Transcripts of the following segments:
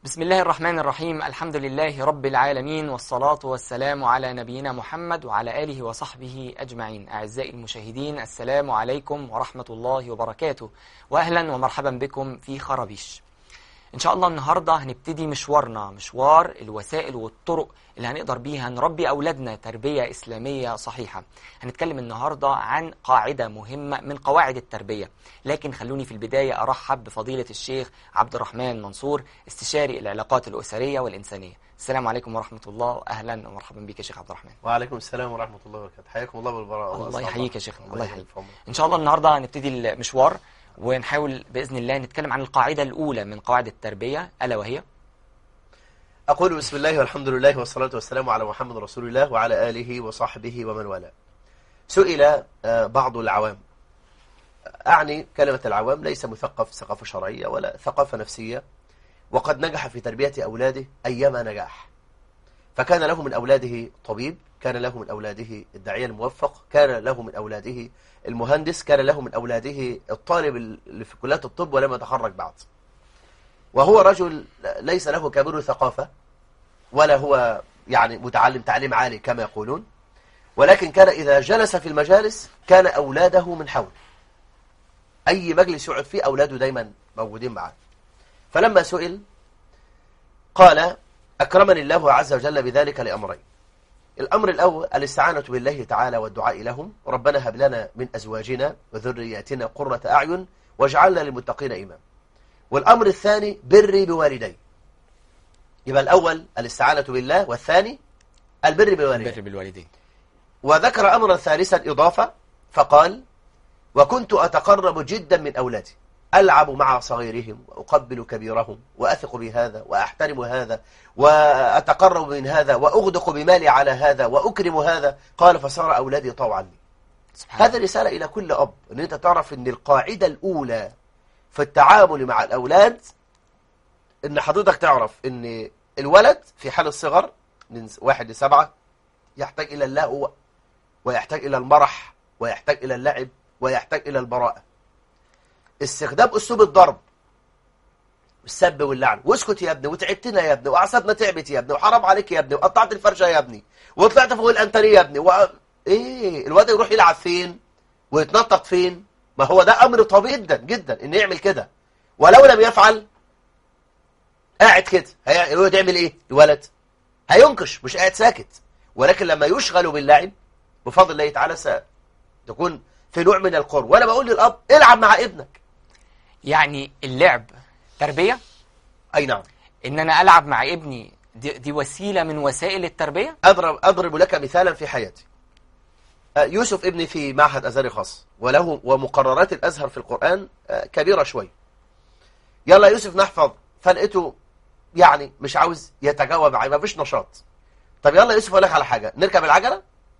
بسم الله الرحمن الرحيم الحمد لله رب العالمين والصلاة والسلام على نبينا محمد وعلى آله وصحبه أجمعين أعزائي المشاهدين السلام عليكم ورحمة الله وبركاته وأهلا ومرحبا بكم في خرابيش إن شاء الله النهاردة هنبتدي مشوارنا مشوار الوسائل والطرق اللي هنقدر بيها نربي أولادنا تربية إسلامية صحيحة هنتكلم النهاردة عن قاعدة مهمة من قواعد التربية لكن خلوني في البداية أرحب بفضيلة الشيخ عبد الرحمن منصور استشاري العلاقات الأسرية والإنسانية السلام عليكم ورحمة الله أهلا ومرحبا بك يا شيخ عبد الرحمن وعليكم السلام ورحمة الله وبركاته حياكم الله بالبراءة الله يحييك يا شيخ الله الله يحييك يحييك إن شاء الله النهاردة هنبتدي المشوار ونحاول بإذن الله نتكلم عن القاعدة الأولى من قواعد التربية ألا وهي أقول بسم الله والحمد لله والصلاة والسلام على محمد رسول الله وعلى آله وصحبه ومن والاه سئل آه، بعض العوام أعني كلمة العوام ليس مثقف ثقافة شرعية ولا ثقافة نفسية وقد نجح في تربية أولاده أيما نجاح فكان له من أولاده طبيب كان له من أولاده الداعية الموفق كان له من أولاده المهندس كان له من أولاده الطالب اللي في كليات الطب ولم يتخرج بعد وهو رجل ليس له كبير ثقافة ولا هو يعني متعلم تعليم عالي كما يقولون ولكن كان إذا جلس في المجالس كان أولاده من حوله أي مجلس يقعد فيه أولاده دايما موجودين معه فلما سئل قال أكرمني الله عز وجل بذلك لأمرين الأمر الأول الاستعانة بالله تعالى والدعاء لهم ربنا هب لنا من أزواجنا وذرياتنا قرة أعين واجعلنا للمتقين إمام والأمر الثاني بري بوالدي يبقى الأول الاستعانة بالله والثاني البر بالوالدين بر بالوالدين وذكر أمرا ثالثا إضافة فقال وكنت أتقرب جدا من أولادي ألعب مع صغيرهم وأقبل كبيرهم وأثق بهذا وأحترم هذا وأتقرب من هذا وأغدق بمالي على هذا وأكرم هذا قال فصار أولادي طوعا لي سبحان هذا رسالة إلى كل أب أن أنت تعرف أن القاعدة الأولى في التعامل مع الأولاد أن حضرتك تعرف أن الولد في حال الصغر من واحد لسبعة يحتاج إلى اللهو ويحتاج إلى المرح ويحتاج إلى اللعب ويحتاج إلى البراءة استخدام أسلوب الضرب والسب واللعن واسكت يا ابني وتعبتنا يا ابني وأعصابنا تعبت يا ابني وحرام عليك يا ابني وقطعت الفرشة يا ابني وطلعت فوق الأنتريه يا ابني و... إيه الواد يروح يلعب فين ويتنطط فين ما هو ده أمر طبيعي جدا جدا إنه يعمل كده ولو لم يفعل قاعد كده هي- الولد يعمل إيه الولد هينكش مش قاعد ساكت ولكن لما يشغل باللعب بفضل الله تعالى ستكون في نوع من القرب وأنا بقول للأب العب مع ابنك يعني اللعب تربية أي نعم إن أنا ألعب مع ابني دي, دي وسيلة من وسائل التربية أضرب, أضرب لك مثالا في حياتي آه، يوسف ابني في معهد أزهري خاص وله ومقررات الأزهر في القرآن آه، كبيرة شوي يلا يوسف نحفظ فلقيته يعني مش عاوز يتجاوب معي ما فيش نشاط طب يلا يوسف أقول لك على حاجة نركب العجلة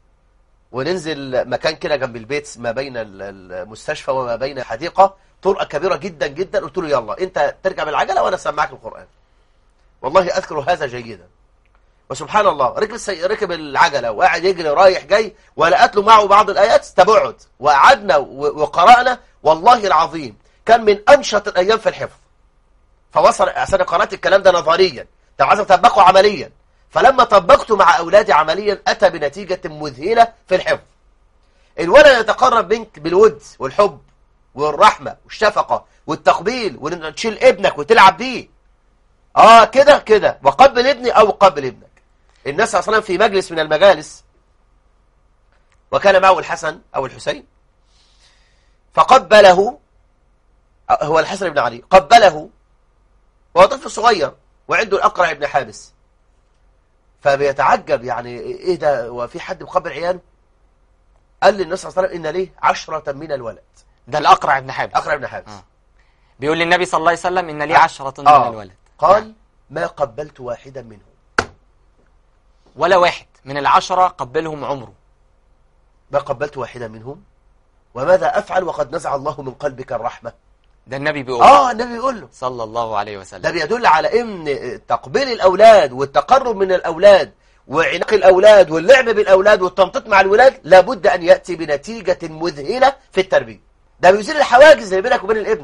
وننزل مكان كده جنب البيت ما بين ال- المستشفى وما بين حديقة طرقة كبيرة جدا جدا قلت له يلا انت تركب العجلة وانا اسمعك القرآن والله اذكر هذا جيدا وسبحان الله ركب السي... ركب العجلة وقاعد يجري رايح جاي ولقت له معه بعض الآيات تبعد وقعدنا و... وقرأنا والله العظيم كان من أنشط الأيام في الحفظ فوصل عشان قرأت الكلام ده نظريا طب عايز أطبقه عمليا فلما طبقته مع أولادي عمليا أتى بنتيجة مذهلة في الحفظ الولد يتقرب منك بالود والحب والرحمة والشفقة والتقبيل وإن تشيل ابنك وتلعب بيه اه كده كده وقبل ابني او قبل ابنك الناس صلى الله عليه وسلم في مجلس من المجالس وكان معه الحسن او الحسين فقبله آه، هو الحسن بن علي قبله وهو طفل صغير وعنده الاقرع بن حابس فبيتعجب يعني ايه ده وفي حد مقبل عياله قال للنبي صلى الله عليه وسلم ان ليه عشرة من الولد ده الأقرع ابن حابس اقرع بن حابس آه. بيقول للنبي صلى الله عليه وسلم إن لي آه. عشرة من آه. الولد قال ما قبلت واحدا منهم ولا واحد من العشرة قبلهم عمره ما قبلت واحدا منهم وماذا أفعل وقد نزع الله من قلبك الرحمة ده النبي بيقول آه النبي بيقول له صلى الله عليه ده وسلم بيدل على ان تقبيل الأولاد والتقرب من الأولاد وعناق الأولاد واللعب بالأولاد والتنطيط مع الولاد لابد أن يأتي بنتيجة مذهلة في التربية ده بيزيل الحواجز اللي بينك وبين الابن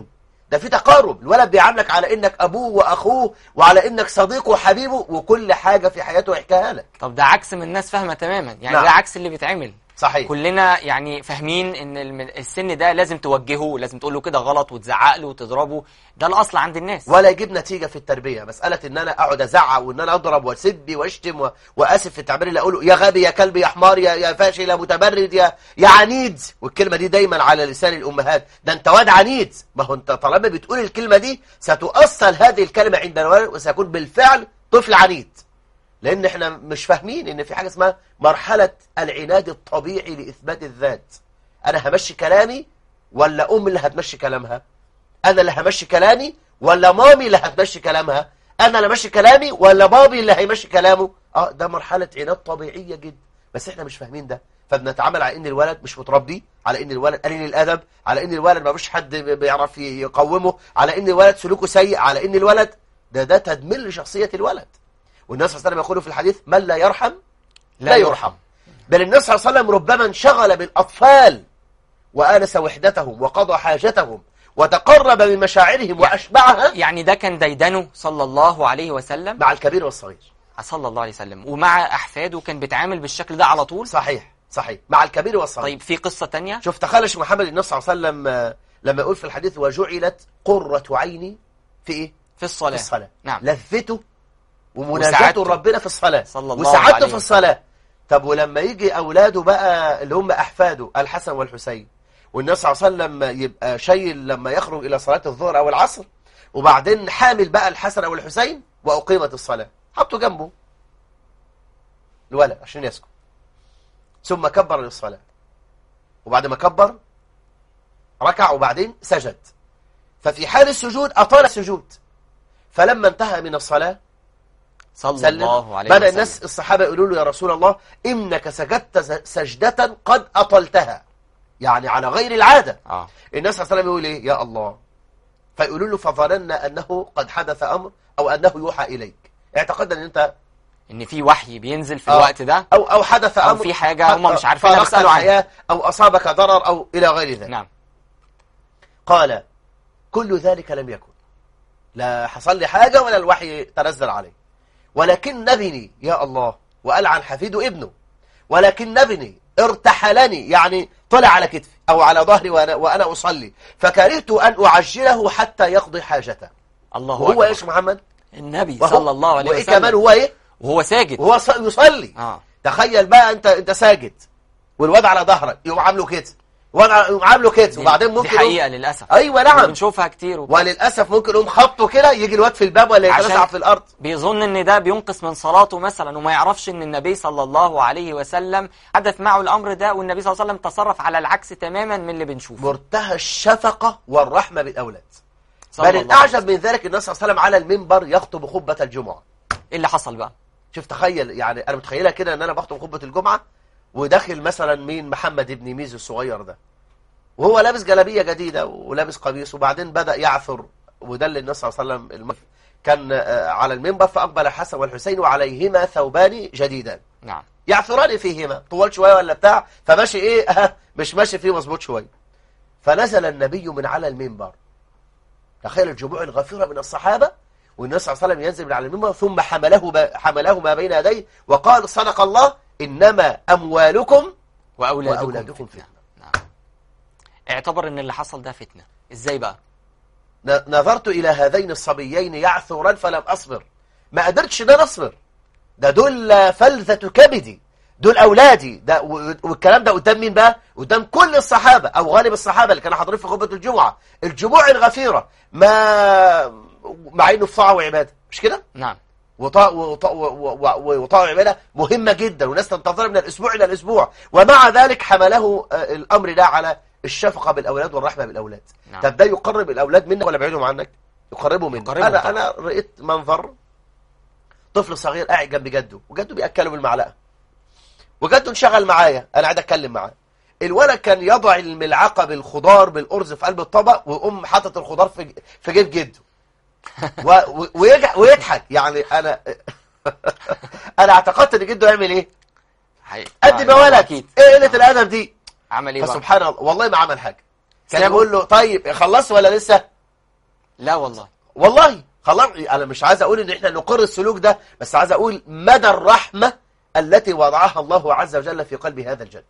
ده في تقارب الولد بيعاملك على انك ابوه واخوه وعلى انك صديقه وحبيبه وكل حاجه في حياته يحكيها لك طب ده عكس ما الناس فاهمه تماما يعني نعم. ده عكس اللي بيتعمل صحيح كلنا يعني فاهمين ان الم- السن ده لازم توجهه لازم تقول له كده غلط وتزعق له وتضربه ده الاصل عند الناس ولا يجيب نتيجه في التربيه مساله ان انا اقعد ازعق وان انا اضرب واسب واشتم و... واسف في التعبير اللي اقوله يا غبي يا كلب يا حمار يا يا فاشل يا متبرد يا يا عنيد والكلمه دي دايما على لسان الامهات ده انت واد عنيد ما هو انت طالما بتقول الكلمه دي ستؤصل هذه الكلمه عند الولد وسيكون بالفعل طفل عنيد لان احنا مش فاهمين ان في حاجه اسمها مرحله العناد الطبيعي لاثبات الذات انا همشي كلامي ولا ام اللي هتمشي كلامها انا اللي همشي كلامي ولا مامي اللي هتمشي كلامها انا اللي همشي كلامي ولا بابي اللي هيمشي كلامه اه ده مرحله عناد طبيعيه جدا بس احنا مش فاهمين ده فبنتعامل على ان الولد مش متربي على ان الولد قليل الادب على ان الولد ما فيش حد بيعرف يقومه على ان الولد سلوكه سيء على ان الولد ده ده تدمير لشخصيه الولد والنبي صلى الله عليه وسلم يقول في الحديث من لا يرحم لا يرحم بل النبي صلى الله عليه وسلم ربما انشغل بالأطفال وآنس وحدتهم وقضى حاجتهم وتقرب من مشاعرهم وأشبعها يعني ده كان ديدنه صلى الله عليه وسلم مع الكبير والصغير صلى الله عليه وسلم ومع احفاده كان بيتعامل بالشكل ده على طول صحيح صحيح مع الكبير والصغير طيب في قصة تانية شوف تخيل يا شيخ محمد النبي صلى الله عليه وسلم آه، لما يقول في الحديث وجعلت قرة عيني في ايه؟ في الصلاة في الصلاة نعم لذته ومناجاته وسعادته. ربنا في الصلاة صلى الله وسعادته عليه في الصلاة طب ولما يجي أولاده بقى اللي هم أحفاده الحسن والحسين والنبي صلى الله عليه وسلم يبقى شايل لما يخرج إلى صلاة الظهر أو العصر وبعدين حامل بقى الحسن أو الحسين وأقيمت الصلاة حطوا جنبه الولد عشان يسكت ثم كبر للصلاة وبعد ما كبر ركع وبعدين سجد ففي حال السجود أطال السجود فلما انتهى من الصلاة صلى سلم الله عليه بدأ وسلم الناس الصحابة يقولوا له يا رسول الله إنك سجدت ز- سجدة قد أطلتها يعني على غير العادة اه الناس صلى الله عليه وسلم يقول إيه يا الله فيقولوا له فظننا أنه قد حدث أمر أو أنه يوحى إليك اعتقدنا أن أنت ان في وحي بينزل في آه. الوقت ده أو, أو حدث أو أمر في حاجة هم مش عارفينها فارقت بيسألوا عنها. الحياة أو أصابك ضرر أو إلى غير ذلك نعم قال كل ذلك لم يكن لا حصل لي حاجة ولا الوحي تنزل علي ولكن ابني يا الله وقال عن حفيده ابنه ولكن ابني ارتحلني يعني طلع على كتفي أو على ظهري وأنا, وأنا أصلي فكرهت أن أعجله حتى يقضي حاجته الله وهو أكبر. إيش محمد النبي وهو- صلى الله عليه وإيه وسلم كمان هو إيه وهو ساجد وهو ص- يصلي اه تخيل بقى أنت أنت ساجد والواد على ظهرك يقوم عامله كده الواد على- يقوم عامله كده دي- وبعدين دي ممكن يقوم- حقيقة للأسف أيوة نعم بنشوفها كتير وبتاع. وللأسف ممكن يقوم خبطه كده يجي الواد في الباب ولا عشان- يتلسع في الأرض بيظن ان ده بينقص من صلاته مثلا وما يعرفش ان النبي صلى الله عليه وسلم حدث معه الامر ده والنبي صلى الله عليه وسلم تصرف على العكس تماما من اللي بنشوفه مرتهى الشفقة والرحمة بالأولاد صلى بل الله عليه وسلم. الأعجب من ذلك النبي صلى الله عليه وسلم على المنبر يخطب خطبة الجمعة ايه اللي حصل بقى شوف تخيل يعني أنا متخيلها كده إن أنا بخطب خطبة الجمعة وداخل مثلا مين محمد ابن ميز الصغير ده وهو لابس جلابية جديدة ولابس قميص وبعدين بدأ يعثر وده اللي النبي صلى الله عليه وسلم الم- كان آه، على المنبر فأقبل الحسن والحسين وعليهما ثوبان جديدان نعم يعثران فيهما طوال شوية ولا بتاع فماشي ايه اه مش ماشي فيه مظبوط شوية فنزل النبي من على المنبر تخيل الجموع الغفيرة من الصحابة والنبي صلى الله عليه وسلم ينزل من على المنبر ثم حمله ب... حمله ما بين يديه وقال صدق الله إنما أموالكم واولادكم, وأولادكم فتنة نعم اعتبر ان اللي حصل ده فتنة ازاي بقى ن- نظرت إلى هذين الصبيين يعثران فلم أصبر ما قدرتش ان انا أصبر ده دول فلذة كبدي دول أولادي ده و- والكلام ده قدام مين بقى قدام كل الصحابة أو غالب الصحابة اللي كانوا حاضرين في خطبة الجمعة الجموع الغفيرة ما مع إنه في طاعة وعبادة مش كده نعم وطاعة وطاعة وطاعة وعبادة مهمة جدا والناس تنتظر من الأسبوع إلى الأسبوع ومع ذلك حمله آه، الأمر ده على الشفقة بالأولاد والرحمة بالأولاد نعم. طب ده يقرب الأولاد منك ولا يبعدهم عنك يقربوا منك يقربهم أنا طبعا. أنا رأيت منظر طفل صغير قاعد جنب جده وجده بيأكله بالمعلقة وجده انشغل معايا أنا قاعد أتكلم معاه الولد كان يضع الملعقة بالخضار بالأرز في قلب الطبق ويقوم حاطط الخضار في في جيب جده و... و... ويرجع ويضحك يعني أنا أنا اعتقدت إن جده يعمل إيه؟ حقيقي قد ما آه، ولد اكيد إيه قلة الأدب دي؟ عمل ايه بقى فسبحان الله والله ما عمل حاجة كان سابه؟ يقول له طيب خلصت ولا لسه لا والله والله خلاص انا مش عايز اقول ان احنا نقر السلوك ده بس عايز اقول مدى الرحمة التي وضعها الله عز وجل في قلب هذا الجد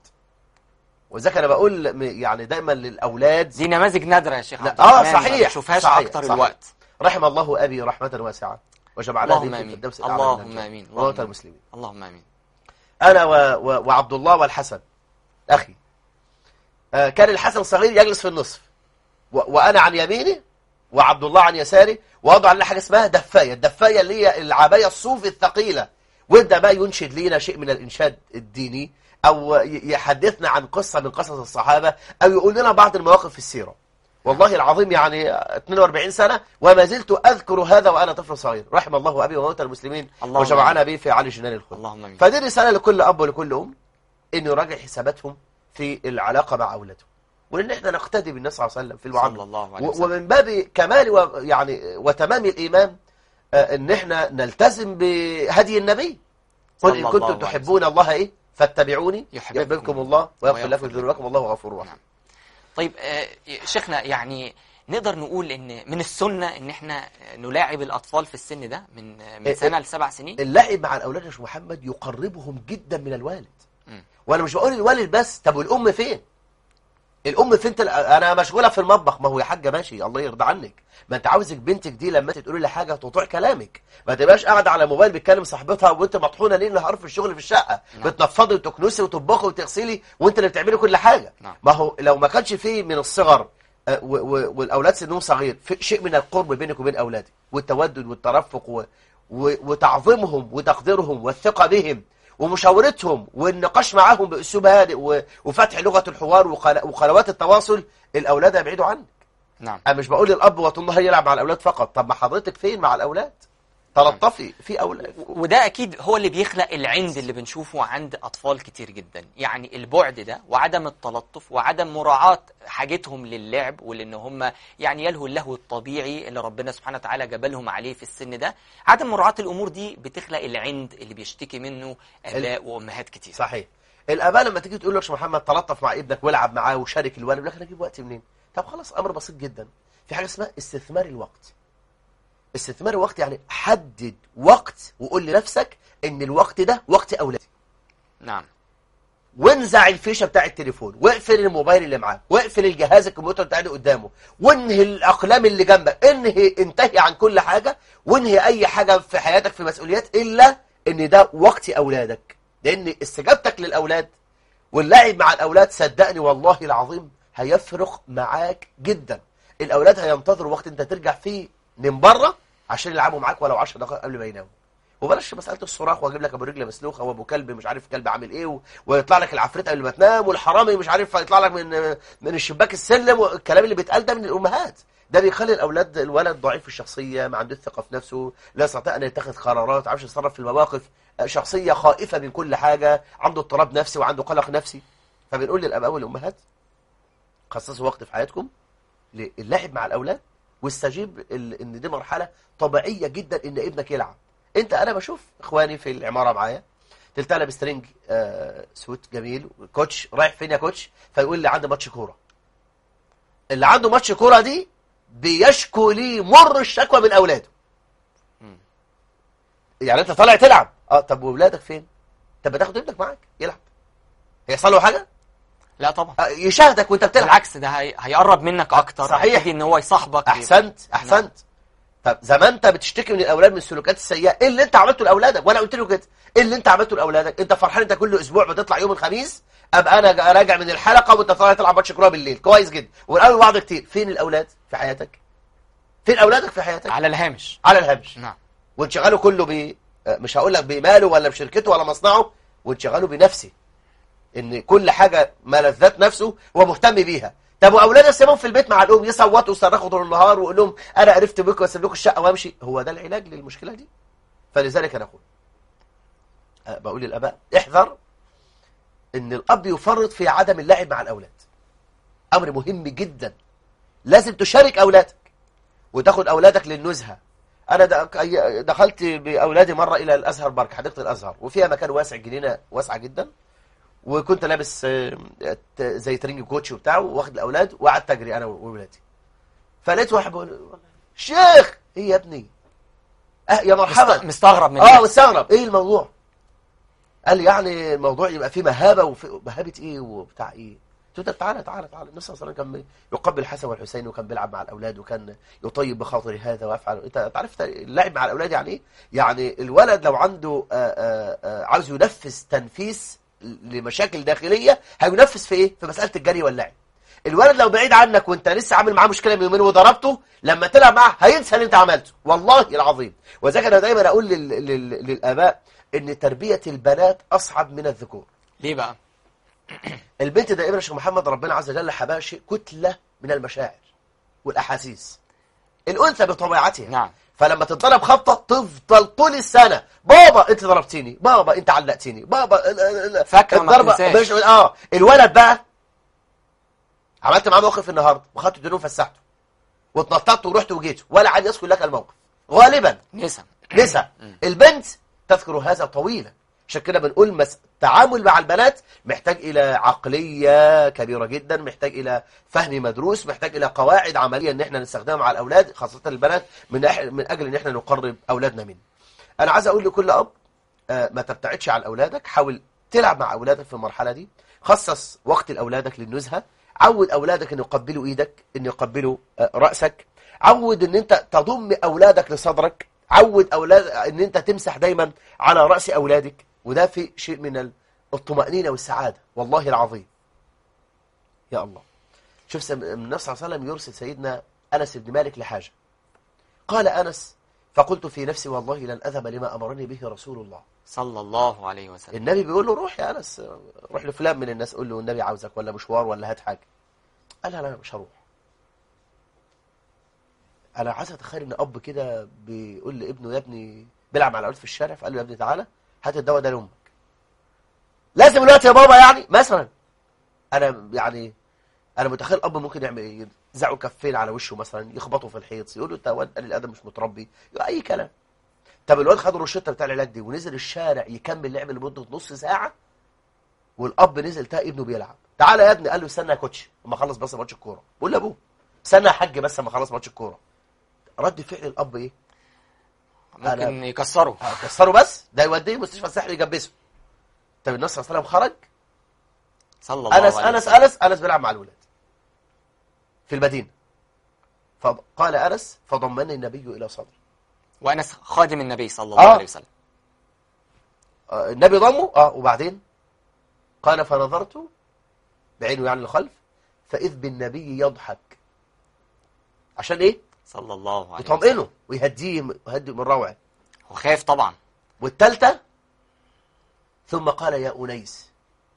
وذلك انا بقول م- يعني دايما للاولاد دي نماذج نادرة يا شيخ لا، عبد آه، الرحمن ما صحيح، بنشوفهاش صحيح، اكتر صحيح. الوقت رحم الله ابي رحمة واسعة وجمعنا اللهم به في آمين. الفردوس الأعلى من اللهم الجنة. آمين. وموتى اللهم المسلمين اللهم امين انا و... و... وعبد الله والحسن اخي آه، كان الحسن صغير يجلس في النصف و... وانا عن يميني وعبد الله عن يساري ووضع لنا حاجه اسمها دفايه الدفايه اللي هي العبايه الصوف الثقيله وده بقى ينشد لينا شيء من الانشاد الديني او ي- يحدثنا عن قصه من قصص الصحابه او يقول لنا بعض المواقف في السيره والله العظيم يعني 42 سنه وما زلت اذكر هذا وانا طفل صغير رحم الله ابي وموتى المسلمين اللهم وجمعنا به في علي جنان الخلد اللهم امين فدي رسالة لكل أب ولكل أم إن يراجع حساباتهم في العلاقة مع أولادهم وإن إحنا نقتدي بالنبي صلى الله عليه وسلم في صلى المعاملة الله عليه و- وسلم ومن باب كمال و يعني وتمام الإيمان آه، إن إحنا نلتزم بهدي النبي قل صلى إن الله كنتم عليه تحبون الله إيه فاتبعوني يحببكم يحببكم الله ويغفر ويغفر لكم لكم. ذنوبكم والله غفور رحيم نعم. طيب آه، شيخنا يعني نقدر نقول ان من السنة ان احنا نلاعب الاطفال في السن ده من من إيه، سنة لسبع سنين اللعب مع الأولاد يا شيخ محمد يقربهم جدا من الوالد مم. وانا مش بقول الوالد بس طب والام فين الام فين تل... انا مشغوله في المطبخ ما هو يا حاجه ماشي الله يرضى عنك ما انت عاوزك بنتك دي لما انت تقولي لها حاجه تطيع كلامك ما تبقاش قاعده على موبايل بتكلم صاحبتها وانت مطحونه ليل نهار في الشغل في الشقه نعم. بتنفضي وتكنسي وتطبخي وتغسلي وانت اللي بتعملي كل حاجه نعم. ما هو لو ما كانش فيه من الصغر آه، و- و- والاولاد سنهم صغير في شيء من القرب بينك وبين اولادك والتودد والترفق و... و... وتعظيمهم وتقديرهم والثقه بهم ومشاورتهم والنقاش معاهم باسلوب هادئ و... وفتح لغه الحوار وقل... وقنوات التواصل الاولاد هيبعدوا عنك نعم انا مش بقول للاب وطول النهار يلعب مع الاولاد فقط طب ما حضرتك فين مع الاولاد تلطفي في اولاد وده اكيد هو اللي بيخلق العند اللي بنشوفه عند اطفال كتير جدا يعني البعد ده وعدم التلطف وعدم مراعاة حاجتهم للعب ولان هم يعني يلهوا اللهو الطبيعي اللي ربنا سبحانه وتعالى جبلهم عليه في السن ده عدم مراعاة الامور دي بتخلق العند اللي بيشتكي منه اباء وامهات كتير صحيح الاباء لما تيجي تقول له يا شيخ محمد تلطف مع ابنك والعب معاه وشارك الوالد يقول لك انا اجيب وقت منين طب خلاص امر بسيط جدا في حاجه اسمها استثمار الوقت استثمار الوقت يعني حدد وقت وقول لنفسك ان الوقت ده وقت اولادي نعم وانزع الفيشه بتاع التليفون واقفل الموبايل اللي معاك واقفل الجهاز الكمبيوتر اللي قاعد قدامه وانهي الاقلام اللي جنبك انهي انتهي عن كل حاجه وانهي اي حاجه في حياتك في مسؤوليات الا ان ده وقت اولادك لان استجابتك للاولاد واللعب مع الاولاد صدقني والله العظيم هيفرق معاك جدا الاولاد هينتظروا وقت انت ترجع فيه من بره عشان يلعبوا معاك ولو 10 دقائق قبل ما يناموا وبلاش مساله الصراخ واجيب لك ابو رجل مسلوخه وابو كلب مش عارف كلب عامل ايه و... ويطلع لك العفريت قبل ما تنام والحرامي مش عارف يطلع لك من من الشباك السلم والكلام اللي بيتقال ده من الامهات ده بيخلي الاولاد الولد ضعيف الشخصيه ما عندوش ثقه في نفسه لا يستطيع ان يتخذ قرارات ما عارفش يتصرف في المواقف شخصيه خائفه من كل حاجه عنده اضطراب نفسي وعنده قلق نفسي فبنقول للاباء والامهات خصصوا وقت في حياتكم للعب مع الاولاد واستجيب ال- ان دي مرحله طبيعيه جدا ان ابنك يلعب انت انا بشوف اخواني في العماره معايا تلتقى لابس ترنج آه سوت جميل كوتش رايح فين يا كوتش فيقول لي عندي ماتش كوره اللي عنده ماتش كوره دي بيشكو لي مر الشكوى من اولاده مم. يعني انت طالع تلعب اه طب واولادك فين طب ما تاخد ابنك معاك يلعب هيحصل له حاجه لا طبعا آه يشاهدك وانت بتلعب بالعكس ده هي... هيقرب منك اكتر صحيح. هيبتدي ان هو يصاحبك احسنت احسنت طب زمان انت بتشتكي من الاولاد من السلوكات السيئه ايه اللي انت عملته لاولادك وانا قلت له كده ايه اللي انت عملته لاولادك انت فرحان انت كل اسبوع بتطلع يوم الخميس ابقى انا جا- راجع من الحلقه وانت طالع تلعب ماتش كوره بالليل كويس جدا ونقابل بعض كتير فين الاولاد في حياتك فين اولادك في حياتك على الهامش على الهامش نعم وانشغاله كله ب آه، مش هقول لك بماله ولا بشركته ولا مصنعه وانشغاله بنفسه ان كل حاجه ملذات نفسه هو مهتم بيها طب واولاد سيبهم في البيت مع الام يصوتوا ويصرخوا طول النهار ويقول لهم انا عرفت بكم واسيب لكم الشقه وامشي هو ده العلاج للمشكله دي فلذلك انا اقول أه، بقول للاباء احذر ان الاب يفرط في عدم اللعب مع الاولاد امر مهم جدا لازم تشارك اولادك وتاخد اولادك للنزهه انا د- دخلت باولادي مره الى الازهر بارك حديقه الازهر وفيها مكان واسع جنينه واسعه جدا وكنت لابس آه، ت- زي ترنج كوتش وبتاع واخد الاولاد وقعدت اجري انا واولادي فلقيت واحد بيقول شيخ ايه يا ابني اه يا مرحبا مست- مستغرب من اه الناس. مستغرب ايه الموضوع قال لي يعني الموضوع يبقى فيه مهابه وفي مهابه ايه وبتاع ايه قلت له طب تعالى تعالى تعالى النبي صلى الله عليه وسلم كان يقبل الحسن والحسين وكان بيلعب مع الاولاد وكان يطيب بخاطر هذا ويفعل انت أنت عرفت اللعب مع الاولاد يعني ايه يعني الولد لو عنده آه، آه، آه، عاوز ينفذ تنفيس لمشاكل داخليه هينفذ في ايه في مساله الجري واللعب الولد لو بعيد عنك وانت لسه عامل معاه مشكله من يومين وضربته لما تلعب معاه هينسى اللي انت عملته والله العظيم وذلك انا دايما اقول لل... لل... للاباء ان تربيه البنات اصعب من الذكور ليه بقى البنت دائما يا شيخ محمد ربنا عز وجل حباها شيء كتله من المشاعر والاحاسيس الانثى بطبيعتها نعم فلما تتضرب خبطه تفضل طول السنه بابا انت ضربتني بابا انت علقتني بابا ال- ال- ال- فاكرة ما بتنساش. مش اه الولد بقى عملت معاه موقف النهارده وخدت الدنيا وفسحته واتنططت ورحت وجيت ولا عاد يذكر لك الموقف غالبا نسا نسى البنت تذكر هذا طويلا عشان كده بنقول مس... التعامل مع البنات محتاج إلى عقلية كبيرة جدا محتاج إلى فهم مدروس محتاج إلى قواعد عملية إن احنا نستخدمها مع الأولاد خاصة البنات من, أح... من أجل إن احنا نقرب أولادنا منه أنا عايز أقول لكل أب آه، ما تبتعدش عن أولادك حاول تلعب مع أولادك في المرحلة دي خصص وقت لأولادك للنزهة عود أولادك أن يقبلوا إيدك أن يقبلوا آه، رأسك عود أن أنت تضم أولادك لصدرك عود أولاد أن أنت تمسح دايما على رأس أولادك وده في شيء من الطمأنينة والسعادة والله العظيم يا الله شوف سم- النبي صلى الله عليه وسلم يرسل سيدنا أنس بن مالك لحاجة قال أنس فقلت في نفسي والله لن أذهب لما أمرني به رسول الله صلى الله عليه وسلم النبي بيقول له روح يا أنس روح لفلان من الناس قول له النبي عاوزك ولا مشوار ولا هات حاجة قال لا لا مش هروح أنا عايز أتخيل إن أب كده بيقول لابنه يا ابني بيلعب مع الأولاد في الشارع فقال له يا ابني تعالى هات الدواء ده لأمك لازم الوقت يا بابا يعني مثلا أنا يعني أنا متخيل أب ممكن يعمل إيه يزعوا كفين على وشه مثلا يخبطوا في الحيط يقول له أنت واد قال الأدب مش متربي أي كلام طب الواد خد الروشته بتاع العلاج دي ونزل الشارع يكمل لعب لمده نص ساعه والاب نزل تلاقي ابنه بيلعب تعالى يا ابني قال له استنى يا كوتش اما اخلص بس ماتش الكوره بقول لابوه استنى يا حاج بس اما اخلص ماتش الكوره رد فعل الاب ايه ممكن يكسره كسره بس ده يوديه مستشفى السحري يجبسه طب النبي صلى الله عليه وسلم خرج صلى الله انس عليه انس وسلم انس انس بيلعب مع الولاد في المدينه فقال انس فضمني النبي الى صدري وأنس خادم النبي صلى الله آه. عليه وسلم آه، النبي ضمه اه وبعدين قال فنظرت بعينه يعني للخلف فإذ بالنبي يضحك عشان ايه صلى الله عليه وسلم يطمئنه ويهديه ويهدي من روعه وخاف طبعا والثالثه ثم قال يا أنيس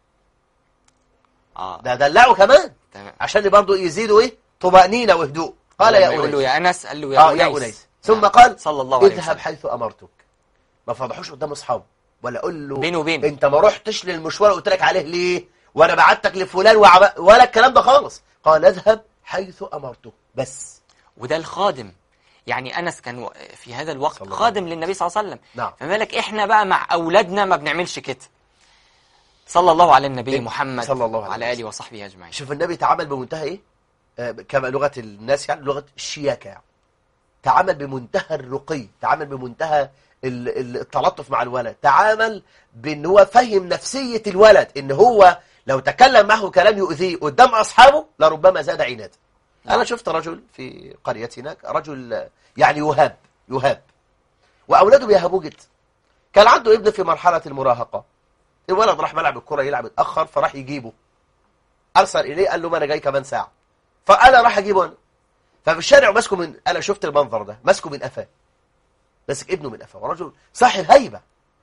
اه ده دلعه كمان تمام عشان برضه يزيدوا ايه طمأنينة وهدوء قال لما يا يقول له أنيس يا أنس قال له يا اه أنيس يا أنيس ثم نعم. قال صلى الله عليه اذهب وسلم حيث أمرتك ما فضحوش قدام أصحابه ولا قول له بينه وبينه. انت ما رحتش للمشوار اللي قلت لك عليه ليه وانا بعتك لفلان وعم... ولا الكلام ده خالص قال اذهب حيث أمرتك بس وده الخادم يعني أنس كان و- في هذا الوقت صلى الله خادم للنبي صلى الله عليه وسلم نعم. فما بالك إحنا بقى مع أولادنا ما بنعملش كده صلى الله على النبي إيه؟ محمد صلى الله عليه وعلى وسلم. آله وصحبه أجمعين شوف النبي تعامل بمنتهى ايه آه كما لغة الناس يعني لغة الشياكة يعني. تعامل بمنتهى الرقي تعامل بمنتهى ال- ال- التلطف مع الولد تعامل بان هو فهم نفسية الولد ان هو لو تكلم معه كلام يؤذيه قدام اصحابه لربما زاد عنادا نعم. انا شفت رجل في قريتنا رجل يعني يهاب يهاب واولاده بيهابوه جدا كان عنده ابن في مرحلة المراهقة الولد راح ملعب الكرة يلعب اتأخر فراح يجيبه ارسل اليه قال له ما انا جاي كمان ساعه فانا راح اجيبه انا ففي الشارع ماسكه من انا شفت المنظر ده ماسكه من قفاه ماسك ابنه من قفاه ورجل صاحب هيبه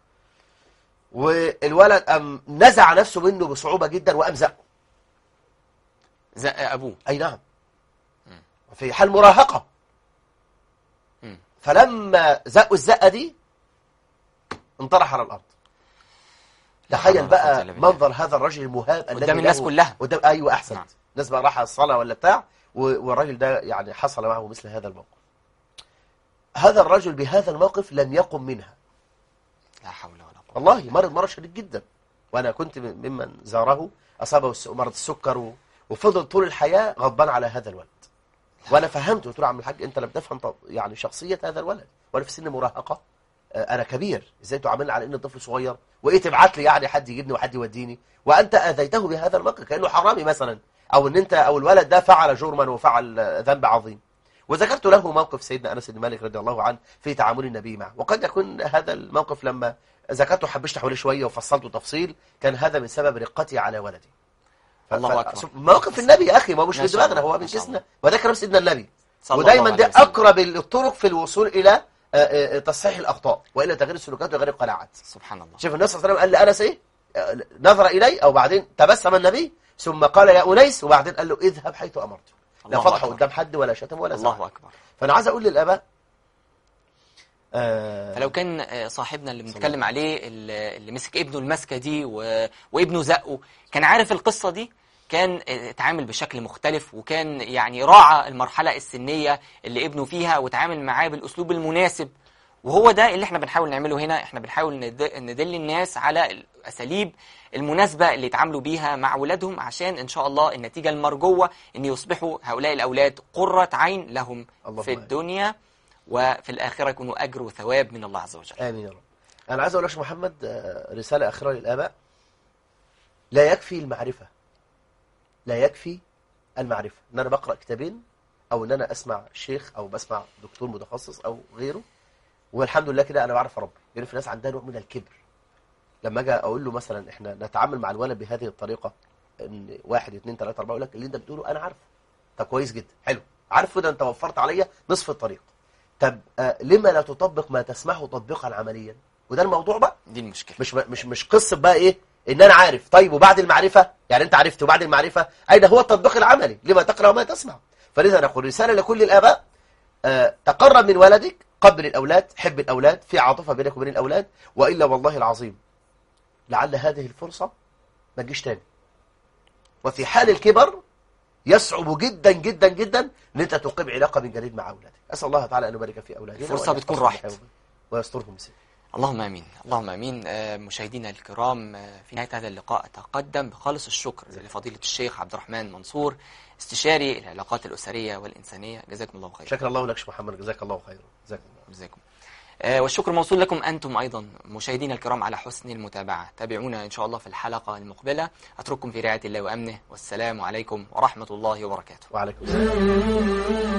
والولد ام نزع نفسه منه بصعوبه جدا وقام زقه زق أبوه اي نعم في حال مراهقه مم. فلما زقوا الزقه دي انطرح على الارض لا تخيل حول ولا قوة بقى إلا بالله. منظر هذا الرجل المهاب الذي قدام الناس له- كلها. قدام ايوه احسن نعم. الناس بقى راح الصلاه ولا بتاع و- والراجل ده يعني حصل معه مثل هذا الموقف هذا الرجل بهذا الموقف لم يقم منها لا حول ولا قوة والله مرض مرض شديد جدا وانا كنت من- ممن زاره اصابه الس- مرض السكر و- وفضل طول الحياه غضبان على هذا الولد وانا فهمت قلت له يا عم الحاج انت لم تفهم طب يعني شخصيه هذا الولد وانا في سن مراهقه آه، انا كبير ازاي تعاملني على اني طفل صغير وايه تبعت لي يعني حد يجيبني وحد يوديني وانت اذيته بهذا الموقف كانه حرامي مثلا او ان انت او الولد ده فعل جرما وفعل آه، ذنب عظيم وذكرت له موقف سيدنا انس بن مالك رضي الله عنه في تعامل النبي معه وقد يكون هذا الموقف لما ذكرته حبشت حواليه شويه وفصلته تفصيل كان هذا من سبب رقتي على ولدي ف- الله ف- أكبر. موقف النبي يا اخي ما هو مش ما في شاء دماغنا الله، هو ما من شاء جسمنا وده كلام سيدنا النبي صلى ودايما الله ده عليه وسلم. اقرب الطرق في الوصول الى آه، آه، تصحيح الاخطاء والا تغيير السلوكات وغير القناعات سبحان الله شوف النبي صلى الله عليه وسلم قال لانس ايه آه، نظر الي او بعدين تبسم النبي ثم قال يا انيس وبعدين قال له اذهب حيث امرته لا الله فضحه أكبر. قدام حد ولا شتم ولا زعل الله أكبر فانا عايز اقول للاباء آه فلو كان آه، صاحبنا اللي بنتكلم عليه اللي اللي مسك ابنه المسكه دي و... وابنه زقه كان عارف القصه دي كان آه، اتعامل بشكل مختلف وكان يعني راعى المرحله السنيه اللي ابنه فيها وتعامل معاه بالاسلوب المناسب وهو ده اللي احنا بنحاول نعمله هنا احنا بنحاول ند- ندل الناس على الاساليب المناسبه اللي يتعاملوا بيها مع ولادهم عشان ان شاء الله النتيجه المرجوه ان يصبحوا هؤلاء الاولاد قره عين لهم اللهم في آمين. الدنيا وفي الآخرة يكونوا أجر وثواب من الله عز وجل امين يا رب انا عايز اقول لك يا محمد آه، رساله اخيره للاباء لا يكفي المعرفه لا يكفي المعرفه ان انا بقرا كتابين او ان انا اسمع شيخ او بسمع دكتور متخصص او غيره والحمد لله كده انا بعرف اربي لان في ناس عندها نوع من الكبر لما اجي اقول له مثلا احنا نتعامل مع الولد بهذه الطريقه ان واحد اثنين ثلاثه اربعه يقول لك اللي انت بتقوله انا عارفه طب كويس جدا حلو عارفه ده انت وفرت عليا نصف الطريق طب آه لما لا تطبق ما تسمعه تطبيقا عمليا وده الموضوع بقى دي المشكلة مش مش مش قصه بقى ايه ان انا عارف طيب وبعد المعرفه يعني انت عرفت وبعد المعرفه اين هو التطبيق العملي لما تقرا وما تسمع فلذا نقول رساله لكل الاباء آه تقرب من ولدك قبل الاولاد حب الاولاد في عاطفه بينك وبين الاولاد والا والله العظيم لعل هذه الفرصه ما تجيش تاني وفي حال الكبر يصعب جدا جدا جدا ان انت تقيم علاقه من جديد مع اولادك اسال الله تعالى ان يبارك في اولادنا الفرصة وأن بتكون يحفظهم راحت. بحفظه ويسترهم بسره اللهم امين اللهم امين آه، مشاهدينا الكرام آه، في نهايه هذا اللقاء اتقدم بخالص الشكر لفضيله الشيخ عبد الرحمن منصور استشاري العلاقات الاسريه والانسانيه جزاكم الله خيرا شكر الله لك شيخ محمد جزاك الله خيرا جزاك الله جزاكم آه، والشكر موصول لكم انتم ايضا مشاهدينا الكرام على حسن المتابعه تابعونا ان شاء الله في الحلقه المقبله اترككم في رعايه الله وامنه والسلام عليكم ورحمه الله وبركاته وعليكم السلام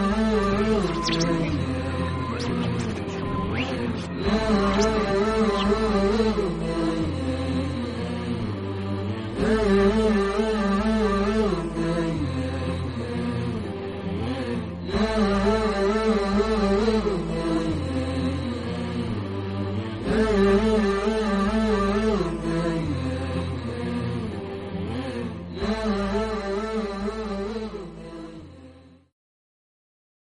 Thank